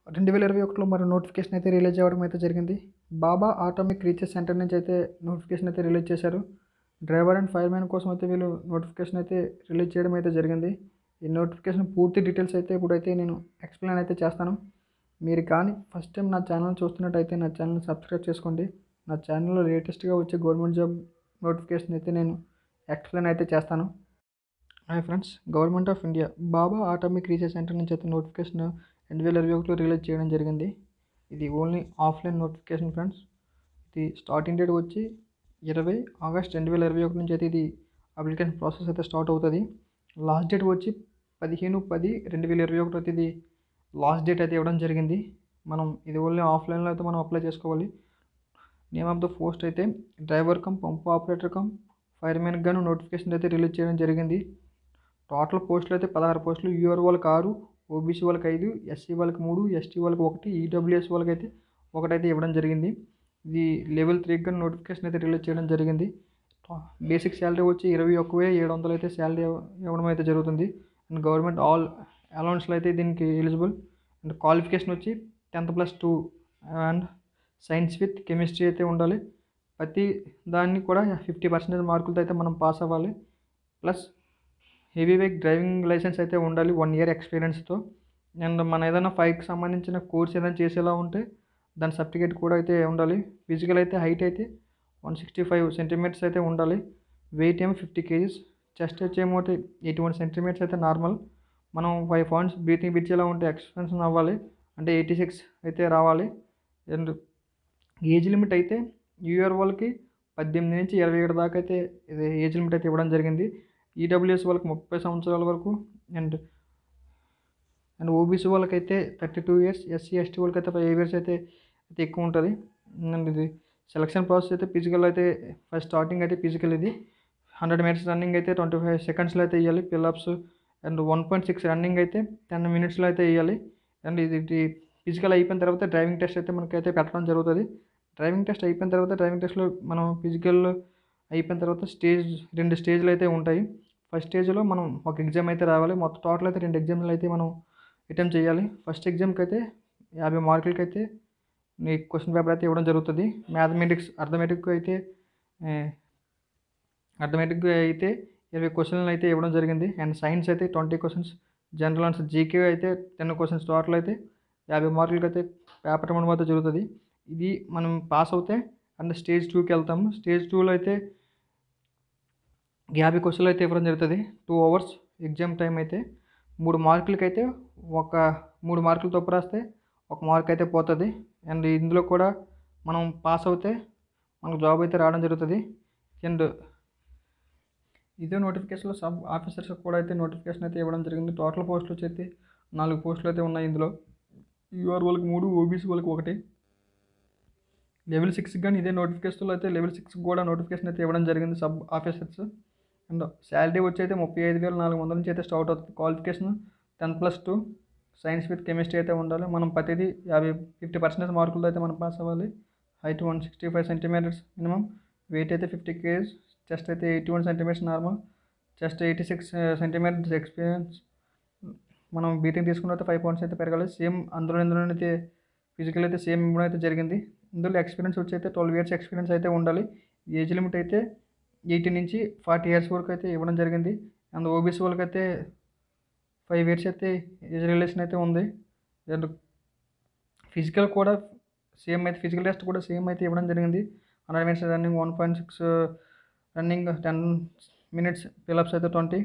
రెండు వేల ఇరవై ఒకటిలో మరి నోటిఫికేషన్ అయితే రిలీజ్ అవ్వడం అయితే జరిగింది బాబా ఆటోమిక్ రీసెర్చ్ సెంటర్ నుంచి అయితే నోటిఫికేషన్ అయితే రిలీజ్ చేశారు డ్రైవర్ అండ్ ఫైర్ మ్యాన్ కోసం అయితే వీళ్ళు నోటిఫికేషన్ అయితే రిలీజ్ చేయడం అయితే జరిగింది ఈ నోటిఫికేషన్ పూర్తి డీటెయిల్స్ అయితే ఇప్పుడైతే నేను ఎక్స్ప్లెయిన్ అయితే చేస్తాను మీరు కానీ ఫస్ట్ టైం నా ఛానల్ చూస్తున్నట్టయితే నా ఛానల్ సబ్స్క్రైబ్ చేసుకోండి నా ఛానల్లో లేటెస్ట్గా వచ్చే గవర్నమెంట్ జాబ్ నోటిఫికేషన్ అయితే నేను ఎక్స్ప్లెయిన్ అయితే చేస్తాను hi friends government of India Bhabha atomic research centre నుంచి అయితే నోటిఫికేషన్ రెండు వేల ఇరవై ఒకటిలో రిలీజ్ చేయడం జరిగింది ఇది ఓన్లీ ఆఫ్లైన్ నోటిఫికేషన్ ఫ్రెండ్స్ ఇది స్టార్టింగ్ డేట్ వచ్చి ఇరవై ఆగస్ట్ రెండు వేల ఇరవై ఒకటి నుంచి అయితే ఇది అప్లికేషన్ ప్రాసెస్ అయితే స్టార్ట్ అవుతుంది లాస్ట్ డేట్ వచ్చి పదిహేను పది రెండు వేల ఇరవై ఒకటి అయితే ఇది లాస్ట్ డేట్ అయితే ఇవ్వడం జరిగింది మనం ఇది ఓన్లీ ఆఫ్లైన్లో అయితే మనం అప్లై చేసుకోవాలి నేమ్ ఆఫ్ ద పోస్ట్ అయితే driver cum pump operator cum fireman గాను నోటిఫికేషన్ అయితే రిలీజ్ చేయడం జరిగింది టోటల్ పోస్టులు అయితే పదహారు పోస్టులు యూఆర్ వాళ్ళకి ఆరు ఓబీసీ వాళ్ళకి ఐదు ఎస్సీ వాళ్ళకి మూడు ఎస్టీ వాళ్ళకి ఒకటి ఈడబ్ల్యూఎస్ వాళ్ళకి అయితే ఒకటైతే ఇవ్వడం జరిగింది ఇది లెవెల్ త్రీ గాను నోటిఫికేషన్ అయితే రిలీజ్ చేయడం జరిగింది బేసిక్ శాలరీ వచ్చి ఇరవై ఒక్క వెయ్యి ఏడు వందలు అయితే శాలరీ ఇవ్వడం అయితే జరుగుతుంది అండ్ గవర్నమెంట్ ఆల్ అలౌన్స్లో అయితే దీనికి ఎలిజిబుల్ అండ్ క్వాలిఫికేషన్ వచ్చి tenth plus two and science with chemistry అయితే ఉండాలి ప్రతి దాన్ని కూడా ఫిఫ్టీ పర్సెంటేజ్ మార్కులతో అయితే మనం పాస్ అవ్వాలి plus heavy weight driving licence అయితే ఉండాలి వన్ ఇయర్ ఎక్స్పీరియన్స్తో అండ్ మన ఏదైనా ఫైవ్కి సంబంధించిన కోర్స్ ఏదైనా చేసేలా ఉంటే దాని సర్టిఫికేట్ కూడా అయితే ఉండాలి ఫిజికల్ అయితే హైట్ అయితే వన్ సిక్స్టీ ఫైవ్ సెంటీమీటర్స్ అయితే ఉండాలి వెయిట్ ఏమో ఫిఫ్టీ కేజీస్ చెస్ట్ వచ్చేమో ఎయిటీ వన్ సెంటీమీటర్స్ అయితే నార్మల్ మనం ఫైవ్ పాయింట్స్ బ్రీతింగ్ పిచ్చేలా ఉంటే ఎక్స్పెన్షన్ అవ్వాలి అంటే ఎయిటీ సిక్స్ అయితే రావాలి అండ్ ఏజ్ లిమిట్ అయితే యూఆర్ వాళ్ళకి పద్దెనిమిది నుంచి ఇరవై ఏడు దాకా అయితే ఇది ఏజ్ లిమిట్ అయితే ఇవ్వడం జరిగింది ఈడబ్ల్యూఎస్ వాళ్ళకి ముప్పై సంవత్సరాల వరకు అండ్ అండ్ ఓబీసీ వాళ్ళకైతే thirty two years SC ST వాళ్ళకి అయితే ఫైవ్ ఇయర్స్ అయితే అయితే ఎక్కువ ఉంటుంది అండ్ ఇది సెలక్షన్ ప్రాసెస్ అయితే ఫిజికల్ అయితే ఫస్ట్ స్టార్టింగ్ అయితే ఫిజికల్ ఇది హండ్రెడ్ మినిట్స్ రన్నింగ్ అయితే ట్వంటీ ఫైవ్ సెకండ్స్లో అయితే వేయాలి pullups and one point six running అయితే టెన్ మినిట్స్లో అయితే వేయాలి అండ్ ఇది ఫిజికల్ అయిపోయిన తర్వాత డ్రైవింగ్ టెస్ట్ అయితే మనకైతే పెట్టడం జరుగుతుంది డ్రైవింగ్ టెస్ట్ అయిపోయిన తర్వాత డ్రైవింగ్ టెస్ట్లో మనం ఫిజికల్ అయిపోయిన తర్వాత స్టేజ్ రెండు స్టేజ్లు అయితే ఉంటాయి ఫస్ట్ స్టేజ్లో మనం ఒక ఎగ్జామ్ అయితే రావాలి మొత్తం టోటల్ అయితే రెండు ఎగ్జామ్లు అయితే మనం అటెంప్ట్ చేయాలి ఫస్ట్ ఎగ్జామ్కి అయితే యాభై మార్కులకి అయితే నీ క్వశ్చన్ పేపర్ అయితే ఇవ్వడం జరుగుతుంది మ్యాథమెటిక్స్ అర్థమెటిక్ అయితే అర్థమెటిక్ అయితే ఇరవై క్వశ్చన్లు అయితే ఇవ్వడం జరిగింది అండ్ సైన్స్ అయితే twenty questions general answer GK అయితే టెన్ క్వశ్చన్స్ టోటల్ అయితే యాభై మార్కులకి అయితే పేపర్ ఇవ్వడం అయితే జరుగుతుంది ఇది మనం పాస్ అవుతే అండ్ స్టేజ్ టూకి వెళ్తాము స్టేజ్ టూలో అయితే యాభై క్వశ్చన్లు అయితే ఇవ్వడం జరుగుతుంది టూ అవర్స్ ఎగ్జామ్ టైం అయితే మూడు మార్కులకి అయితే ఒక మూడు మార్కులు తప్పు రాస్తే ఒక మార్క్ అయితే పోతుంది అండ్ ఇందులో కూడా మనం పాస్ అవుతే మనకు జాబ్ అయితే రావడం జరుగుతుంది అండ్ ఇదే నోటిఫికేషన్లో సబ్ ఆఫీసర్స్ కూడా అయితే నోటిఫికేషన్ అయితే ఇవ్వడం జరిగింది టోటల్ పోస్టులు వచ్చి అయితే నాలుగు పోస్టులు అయితే ఉన్నాయి ఇందులో యూఆర్ వాళ్ళకి మూడు ఓబీసీ వాళ్ళకి ఒకటి లెవెల్ సిక్స్ కానీ ఇదే నోటిఫికేషన్లో అయితే లెవెల్ సిక్స్ కూడా నోటిఫికేషన్ అయితే ఇవ్వడం జరిగింది సబ్ ఆఫీసర్స్ అండ్ శాలరీ వచ్చి అయితే ముప్పై ఐదు వేల నాలుగు వందల నుంచి అయితే స్టార్ట్ అవుతుంది qualification tenth plus two science with chemistry అయితే ఉండాలి మనం ప్రతిదీ యాభై ఫిఫ్టీ పర్సెంటేజ్ మార్కులతో అయితే మనం పాస్ అవ్వాలి height one sixty five centimetres minimum weight అయితే ఫిఫ్టీ కేజీస్ చెస్ట్ అయితే eighty one centimetres normal chest eighty six centimetres experience మనం బీటింగ్ తీసుకున్న అయితే ఫైవ్ పాయింట్స్ అయితే పెరగాలి సేమ్ అందులో ఇందులో అయితే ఫిజికల్ అయితే సేమ్ ఇవ్వడం అయితే జరిగింది ఇందులో ఎక్స్పీరియన్స్ వచ్చి అయితే ట్వెల్వ్ ఇయర్స్ ఎక్స్పీరియన్స్ అయితే ఉండాలి ఏజ్ లిమిట్ అయితే ఎయిటీ నుంచి ఫార్టీ ఇయర్స్ వరకు అయితే ఇవ్వడం జరిగింది అండ్ ఓబీసీ వాళ్ళకి అయితే ఫైవ్ ఇయర్స్ అయితే ఏజ్ రిలేషన్ అయితే ఉంది అండ్ ఫిజికల్ కూడా సేమ్ అయితే ఫిజికల్ టెస్ట్ కూడా సేమ్ అయితే ఇవ్వడం జరిగింది hundred minutes running one point six running ten minutes pullups అయితే ట్వంటీ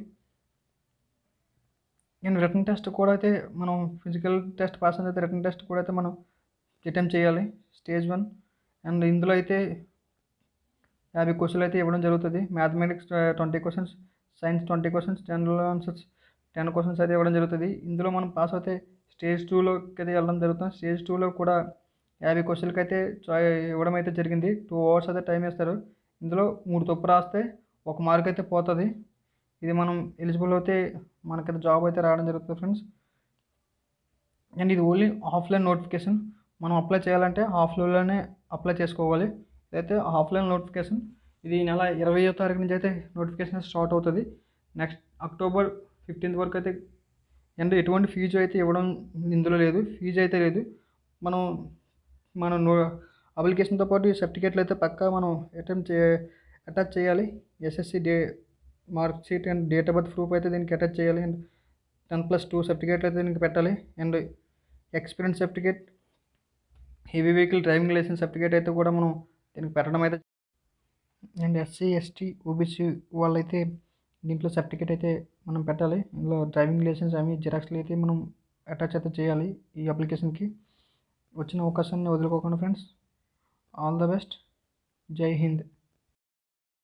అండ్ రిటర్న్ టెస్ట్ కూడా అయితే మనం ఫిజికల్ టెస్ట్ పాస్ అయితే రిటర్న్ టెస్ట్ కూడా అయితే మనం అటెంప్ట్ చేయాలి స్టేజ్ వన్ అండ్ ఇందులో అయితే యాభై క్వశ్చన్లు అయితే ఇవ్వడం జరుగుతుంది mathematics twenty questions science twenty questions general answers ten questions అయితే ఇవ్వడం జరుగుతుంది ఇందులో మనం పాస్ అయితే స్టేజ్ టూలోకి అయితే వెళ్ళడం జరుగుతుంది స్టేజ్ టూలో కూడా యాభై క్వశ్చన్లకి అయితే చాయ్ ఇవ్వడం అయితే జరిగింది టూ అవర్స్ అయితే టైం ఇస్తారు ఇందులో మూడు తప్పు రాస్తే ఒక మార్క్ అయితే పోతుంది ఇది మనం ఎలిజిబుల్ అయితే మనకైతే జాబ్ అయితే రావడం జరుగుతుంది ఫ్రెండ్స్ అండ్ ఇది ఓన్లీ ఆఫ్లైన్ నోటిఫికేషన్ మనం అప్లై చేయాలంటే ఆఫ్లైన్లోనే అప్లై చేసుకోవాలి ఇదైతే ఆఫ్లైన్ నోటిఫికేషన్ ఇది ఈ నెల ఇరవయో తారీఖు నుంచి అయితే నోటిఫికేషన్ స్టార్ట్ అవుతుంది నెక్స్ట్ అక్టోబర్ ఫిఫ్టీన్త్ వరకు అయితే అండ్ ఎటువంటి ఫీజు అయితే ఇవ్వడం ఇందులో లేదు ఫీజు అయితే లేదు మనం మనం నో అప్లికేషన్తో పాటు ఈ సర్టిఫికేట్లు అయితే పక్కా మనం అటెంప్ట్ చే అటాచ్ చేయాలి SSC the mark sheet and date of birth proof అయితే దీనికి అటాచ్ చేయాలి అండ్ టెన్ ప్లస్ టూ సర్టిఫికేట్లు అయితే దీనికి పెట్టాలి and experience certificate heavy vehicle driving licence certificate అయితే కూడా మనం దీనికి పెట్టడం అయితే అండ్ ఎస్సీ ఎస్టీ ఓబీసీ వాళ్ళైతే దీంట్లో సర్టిఫికేట్ అయితే మనం పెట్టాలి ఇందులో డ్రైవింగ్ లైసెన్స్ అవి జిరాక్స్లు అయితే మనం అటాచ్ అయితే చేయాలి ఈ అప్లికేషన్కి వచ్చిన అవకాశాన్ని వదులుకోకుండా friends all the best Jai Hind